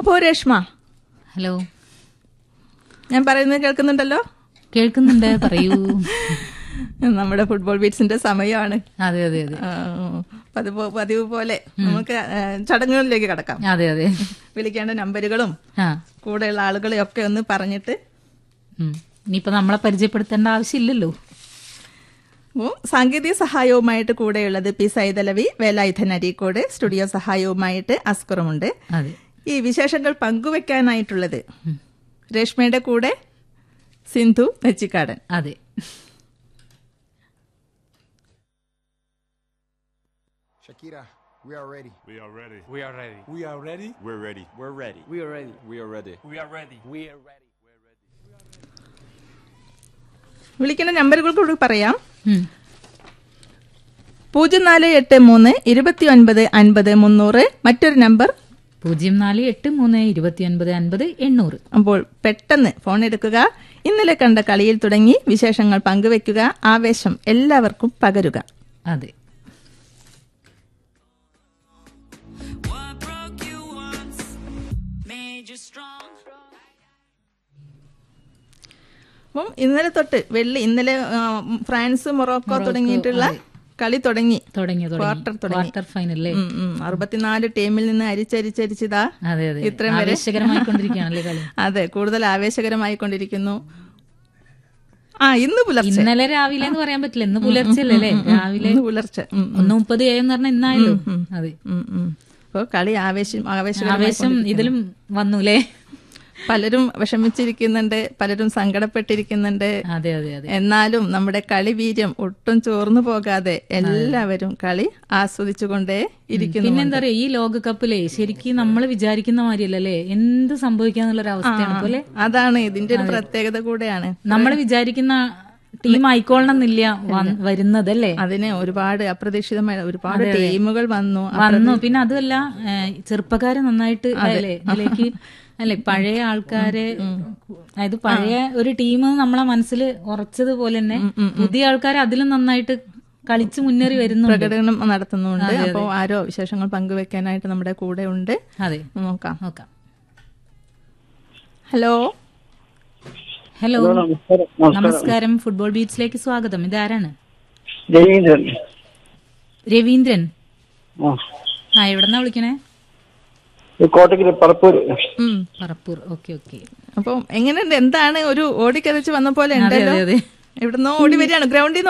അപ്പോ രേഷ്മ ഹലോ ഞാൻ പറയുന്നത് കേൾക്കുന്നുണ്ടല്ലോ കേൾക്കുന്നുണ്ട് പറയൂ നമ്മുടെ ഫുട്ബോൾ ബീറ്റ്സിന്റെ സമയമാണ് അതെ അതെ അതെ ആ, പതിവ് പതിവ് പോലെ നമുക്ക് ആ, ചടങ്ങുകളിലേക്ക് കടക്കാം അതെ അതെ വിളിക്കേണ്ട നമ്പറുകളും ആ കൂടെയുള്ള ആളുകളെയും ഒക്കെ ഒന്ന് പറഞ്ഞിട്ട് ഉം. ഇനിയിപ്പോ നമ്മളെ പരിചയപ്പെടുത്തേണ്ട ആവശ്യമില്ലല്ലോ അപ്പോൾ സാങ്കേതിക സഹായവുമായിട്ട് കൂടെയുള്ളത് പി സൈതലവി വേലായുധൻ അരീക്കോട് സ്റ്റുഡിയോ സഹായവുമായിട്ട് അസ്കറുമുണ്ട് അതെ ഈ വിശേഷങ്ങൾ പങ്കുവെക്കാനായിട്ടുള്ളത് രേഷ്മയുടെ കൂടെ സിന്ധു നെച്ചിക്കാടൻ അതെ Shakira, we are ready. We are ready. We are ready. We are ready. We're ready. We're ready. We are ready. We are ready. We are ready. We are ready. വിളിക്കുന്ന നമ്പറുകൾ കൂടി പറയാം ഉം. പൂജ്യം നാല് എട്ട് മൂന്ന് ഇരുപത്തി ഒൻപത് അൻപത് മുന്നൂറ് മറ്റൊരു നമ്പർ പൂജ്യം നാല് എട്ട് മൂന്ന് ഇരുപത്തി ഒൻപത് അൻപത് എണ്ണൂറ് അപ്പോൾ പെട്ടെന്ന് ഫോൺ എടുക്കുക ഇന്നലെ കണ്ട കളിയിൽ തുടങ്ങി വിശേഷങ്ങൾ പങ്കുവെക്കുക ആവേശം എല്ലാവർക്കും പകരുക അതെ What broke you once made you strong. അപ്പം ഇന്നലെ തൊട്ട് വെള്ളി ഇന്നലെ ആ, ഫ്രാൻസ് മൊറോക്കോ തുടങ്ങിയിട്ടുള്ള കളി തുടങ്ങി തുടങ്ങി ക്വാർട്ടർ തുടങ്ങി തുടങ്ങി ക്വാർട്ടർ ഫൈനല്ലേ ഉം, ഉം. അറുപത്തിനാല് ടീമിൽ നിന്ന് അരിച്ചരിച്ചരിച്ചിതാ അതെ അതെ ഇത്രയും വരെ ആവേശകരമായിക്കൊണ്ടിരിക്കുകയാണല്ലേ കളി അതെ കൂടുതൽ ആവേശകരമായി കൊണ്ടിരിക്കുന്നു ആ ഇന്ന് പുലർച്ചെ ഇന്നലെ രാവിലെ എന്ന് പറയാൻ പറ്റില്ല ഇന്ന് പുലർച്ചെ അല്ലേ രാവിലെ ഇന്ന് പുലർച്ചെ ഉം, ഒന്ന് മുപ്പത് എന്ന് പറഞ്ഞാൽ ഇന്നായല്ലോ അതെ ഉം, ഉം. അപ്പൊ കളി ആവേശം ആവേശകരമായി ആവേശം ഇതിലും വന്നുല്ലേ പലരും വിഷമിച്ചിരിക്കുന്നുണ്ട് പലരും സങ്കടപ്പെട്ടിരിക്കുന്നുണ്ട് അതെ അതെ അതെ എന്നാലും നമ്മുടെ കളി വീര്യം ഒട്ടും ചോർന്നു പോകാതെ എല്ലാവരും കളി ആസ്വദിച്ചുകൊണ്ടേ ഇരിക്കുന്നു പിന്നെന്താ പറയാ ഈ ലോകകപ്പിലെ ശരിക്കും നമ്മൾ വിചാരിക്കുന്ന മാതിരിയല്ലല്ലേ എന്ത് സംഭവിക്കാന്നുള്ള ഒരു അവസ്ഥയാണ് പോലെ അതാണ് ഇതിന്റെ ഒരു പ്രത്യേകത കൂടെയാണ് നമ്മൾ വിചാരിക്കുന്ന ടീം ആയിക്കോളണം എന്നില്ല വ- വരുന്നതല്ലേ അതിന് ഒരുപാട് അപ്രതീക്ഷിതമായ ഒരുപാട് ടീമുകൾ വന്നു വന്നു പിന്നെ അതുമല്ല ഏഹ്, ചെറുപ്പക്കാരെ നന്നായിട്ട് അല്ലേ ഇതിലേക്ക് അല്ലെ പഴയ ആൾക്കാരെ അതായത് പഴയ ഒരു ടീം നമ്മളെ മനസ്സിൽ ഉറച്ചതുപോലെ തന്നെ പുതിയ ആൾക്കാരെ അതിലും നന്നായിട്ട് കളിച്ച് മുന്നേറി വരുന്നുണ്ട് പ്രകടനം നടത്തുന്നുണ്ട് അപ്പോൾ ആരോ വിശേഷങ്ങൾ പങ്കുവെക്കാനായിട്ട് നമ്മുടെ കൂടെ ഉണ്ട് അതെ നോക്കാം നോക്കാം ഹലോ ഹലോ നമസ്കാരം ഫുട്ബോൾ ബീച്ചിലേക്ക് സ്വാഗതം ഇതാരാണ് രവീന്ദ്രൻ രവീന്ദ്രൻ ആ ആ എവിടെന്നാ വിളിക്കണേ ഇത് കോട്ടയ്ക്ക് പറപ്പൂര് ഉം പറപ്പൂർ ഓക്കെ ഓക്കെ അപ്പം എങ്ങനെയുണ്ട് എന്താണ് ഒരു ഓടിക്കതച്ച് വന്ന പോലെ അതെ ഉണ്ടല്ലോ അതെ അതെ എവിടുന്നോ ഓടി വരികയാണ് ഗ്രൗണ്ടിൽ